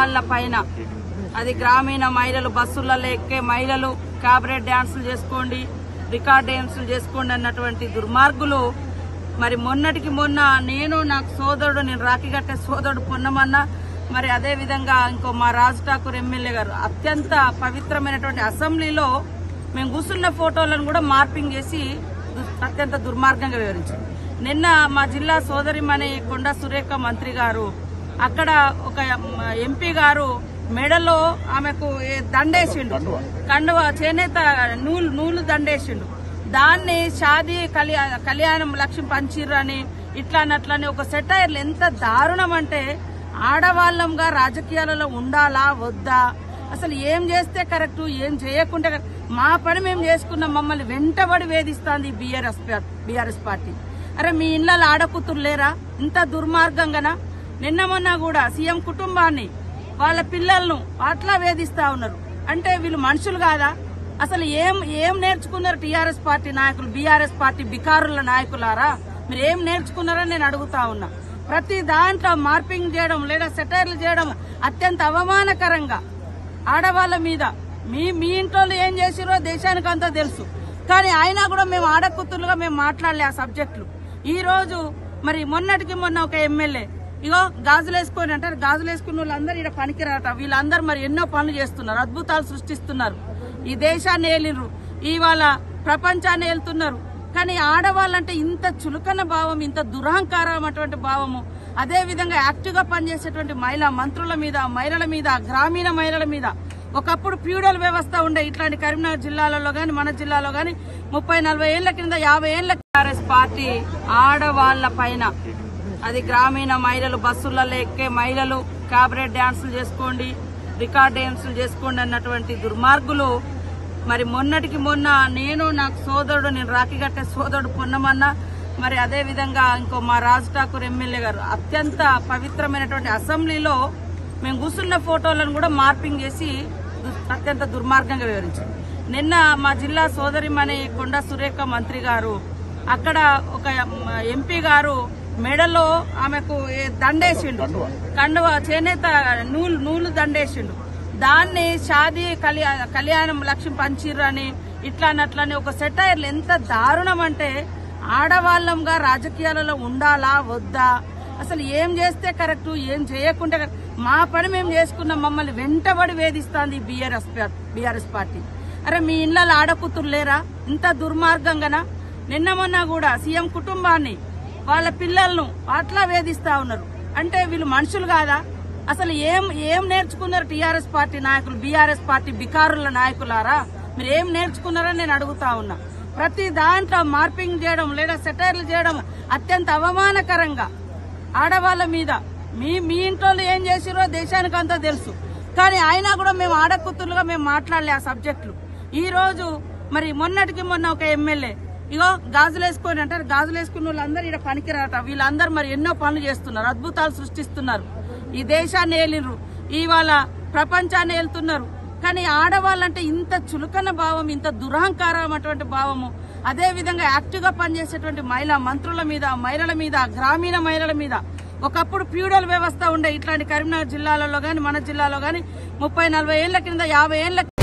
ఆడవాళ్ల పైన అది గ్రామీణ మహిళలు బస్సులలో ఎక్కే మహిళలు క్యాబరెట్ డ్యాన్సులు చేసుకోండి రికార్డ్ డ్యాన్సులు చేసుకోండి అన్నటువంటి దుర్మార్గులు మరి మొన్నటికి మొన్న నేను నాకు సోదరుడు నేను రాఖీ కట్టే సోదరుడు పొన్నమన్న మరి అదే విధంగా ఇంకో మా రాజ్ ఠాకూర్ ఎమ్మెల్యే గారు అత్యంత పవిత్రమైనటువంటి అసెంబ్లీలో మేము కూర్చున్న ఫోటోలను కూడా మార్పింగ్ చేసి దు- అత్యంత దుర్మార్గంగా వివరించారు నిన్న మా జిల్లా సోదరిమణి కొండ సురేఖ మంత్రి గారు అక్కడ ఒక ఎంపీ గారు మెడలో ఆమెకు ఏ దండేసిండు కండువ చేనేత నూలు నూలు దండేసిండు దాన్ని షాదీ కళ్యాణ కళ్యాణం లక్ష్యం పంచిర్రు అని ఇట్లా అని అట్లా అని ఒక సెటైర్లు ఎంత దారుణం అంటే ఆడవాళ్ళంగా రాజకీయాలలో ఉండాలా వద్దా అసలు ఏం చేస్తే కరెక్ట్ ఏం చేయకుండా correct. మా పని మేము చేసుకున్నాం మమ్మల్ని వెంటబడి వేధిస్తాంది బీఆర్ఎస్ బీఆర్ఎస్ పార్టీ అరే మీ ఇళ్ళలో ఆడకూతురు లేరా ఇంత దుర్మార్గంగానా నిన్న మొన్న కూడా సీఎం కుటుంబాన్ని వాళ్ళ పిల్లలను అట్లా వేధిస్తా ఉన్నారు అంటే వీళ్ళు మనుషులు కాదా అసలు ఏం ఏం నేర్చుకున్నారు టీఆర్ఎస్ పార్టీ నాయకులు బీఆర్ఎస్ పార్టీ బికారుల నాయకులారా మీరు ఏం నేర్చుకున్నారని నేను అడుగుతా ఉన్నా ప్రతి దాంట్లో మార్పింగ్ చేయడం లేదా సెటైర్లు చేయడం అత్యంత అవమానకరంగా ఆడవాళ్ళ మీద మీ మీ ఇంట్లో ఏం చేసిరో దేశానికి అంతా తెలుసు కానీ అయినా కూడా మేము ఆడకూతురుగా మేము మాట్లాడలే ఆ సబ్జెక్టులు ఈ రోజు మరి మొన్నటికి మొన్న ఒక ఎమ్మెల్యే ఇగో గాజులు వేసుకొని అంటారు గాజులు వేసుకున్న వాళ్ళందరూ ఇక్కడ పనికిరాట వీళ్ళందరూ మరి ఎన్నో పనులు చేస్తున్నారు అద్భుతాలు సృష్టిస్తున్నారు ఈ దేశాన్ని ఏలిరు ఇవాళ ప్రపంచాన్ని ఏలుతున్నారు కానీ ఆడవాళ్ళంటే ఇంత చులకన భావం ఇంత దురహంకారం అటువంటి భావము అదే విధంగా యాక్టివ్ గా పనిచేసేటువంటి మహిళా మంత్రుల మీద మహిళల మీద గ్రామీణ మహిళల మీద ఒకప్పుడు ప్యూడల్ వ్యవస్థ ఉండే ఇట్లాంటి కరీంనగర్ జిల్లాలలో గాని మన జిల్లాలో గాని ముప్పై నలభై ఏళ్ల కింద యాభై ఏళ్ల టీఆర్ఎస్ పార్టీ ఆడవాళ్ల పైన అది గ్రామీణ మహిళలు బస్సులలో ఎక్కే మహిళలు క్యాబరెట్ డ్యాన్సులు చేసుకోండి రికార్డ్ డ్యాన్సులు చేసుకోండి అన్నటువంటి దుర్మార్గులు మరి మొన్నటికి మొన్న నేను నాకు సోదరుడు నేను రాఖీ కట్టే సోదరుడు పొన్నమన్న మరి అదే విధంగా ఇంకో మా రాజ్ ఠాకూర్ ఎమ్మెల్యే గారు అత్యంత పవిత్రమైనటువంటి అసెంబ్లీలో మేము కూర్చున్న ఫోటోలను కూడా మార్పింగ్ చేసి దు- అత్యంత దుర్మార్గంగా వివరించారు నిన్న మా జిల్లా సోదరిమణి కొండ సురేఖ మంత్రి గారు అక్కడ ఒక ఎంపీ గారు మెడలో ఆమెకు ఏ దండేసిండు కండువ చేనేత నూలు నూలు దండేసిండు దాన్ని షాదీ కళ్యాణ కళ్యాణం లక్ష్యం పంచిర్రు అని ఇట్లా అని అట్లా అని ఒక సెటైర్లు ఎంత దారుణం అంటే ఆడవాళ్ళంగా రాజకీయాలలో ఉండాలా వద్దా అసలు ఏం చేస్తే కరెక్ట్ ఏం చేయకుండా correct. మా పని మేము చేసుకున్నాం మమ్మల్ని వెంటబడి వేధిస్తాంది బీఆర్ఎస్ బీఆర్ఎస్ పార్టీ అరే మీ ఇళ్ళలో ఆడకూతురు లేరా ఇంత దుర్మార్గంగానా నిన్న మొన్న కూడా సీఎం కుటుంబాన్ని వాళ్ళ పిల్లలను అట్లా వేధిస్తా ఉన్నారు అంటే వీళ్ళు మనుషులు కాదా అసలు ఏం ఏం నేర్చుకున్నారు టీఆర్ఎస్ పార్టీ నాయకులు బీఆర్ఎస్ పార్టీ బికారుల నాయకులారా మీరు ఏం నేర్చుకున్నారని నేను అడుగుతా ఉన్నా ప్రతి దాంట్లో మార్పింగ్ చేయడం లేదా సెటైర్లు చేయడం అత్యంత అవమానకరంగా ఆడవాళ్ళ మీద మీ మీ ఇంట్లో ఏం చేసిరో దేశానికి అంతా తెలుసు కానీ అయినా కూడా మేము ఆడకూతురుగా మేము మాట్లాడలే ఆ సబ్జెక్టులు ఈ రోజు మరి మొన్నటికి మొన్న ఒక ఎమ్మెల్యే ఇగో గాజులు వేసుకొని అంటారు గాజులు వేసుకున్న వాళ్ళందరూ ఇక్కడ పనికిరాట వీళ్ళందరూ మరి ఎన్నో పనులు చేస్తున్నారు అద్భుతాలు సృష్టిస్తున్నారు ఈ దేశాన్ని ఏలిరు ఇవాళ ప్రపంచాన్ని ఏలుతున్నారు కానీ ఆడవాళ్ళంటే ఇంత చులకన భావం ఇంత దురహంకారం అటువంటి భావము అదే విధంగా యాక్టివ్ గా పనిచేసేటువంటి మహిళా మంత్రుల మీద మహిళల మీద గ్రామీణ మహిళల మీద ఒకప్పుడు ప్యూడల్ వ్యవస్థ ఉండే ఇట్లాంటి కరీంనగర్ జిల్లాలలో గాని మన జిల్లాలో గాని ముప్పై నలభై ఏళ్ల కింద యాభై ఏళ్ల